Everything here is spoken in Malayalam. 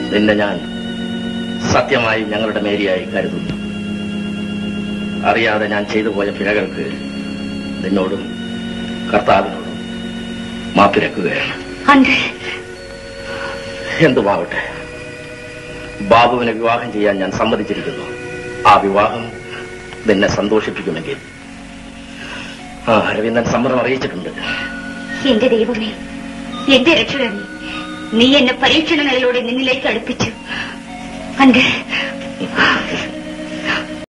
നിന്നെ ഞാൻ സത്യമായി ഞങ്ങളുടെ മേരിയായി കരുതുന്നു അറിയാതെ ഞാൻ ചെയ്തു പോയ പിഴകൾക്ക് നിന്നോടും കർത്താവിനോടും മാപ്പിരക്കുകയാണ് അന്റെ എന്തുമാവട്ടെ ബാബുവിനെ വിവാഹം ചെയ്യാൻ ഞാൻ സമ്മതിച്ചിരിക്കുന്നു ആ വിവാഹം നിന്നെ സന്തോഷിപ്പിക്കുമെങ്കിൽ ആ അരവിന്ദൻ സമ്മതം അറിയിച്ചിട്ടുണ്ട് എന്റെ ദൈവമേ എന്റെ രക്ഷകനെ നീ എന്നെ പരീക്ഷണങ്ങളിലൂടെ നിന്നിലേക്ക് അടുപ്പിച്ചു അന്റെ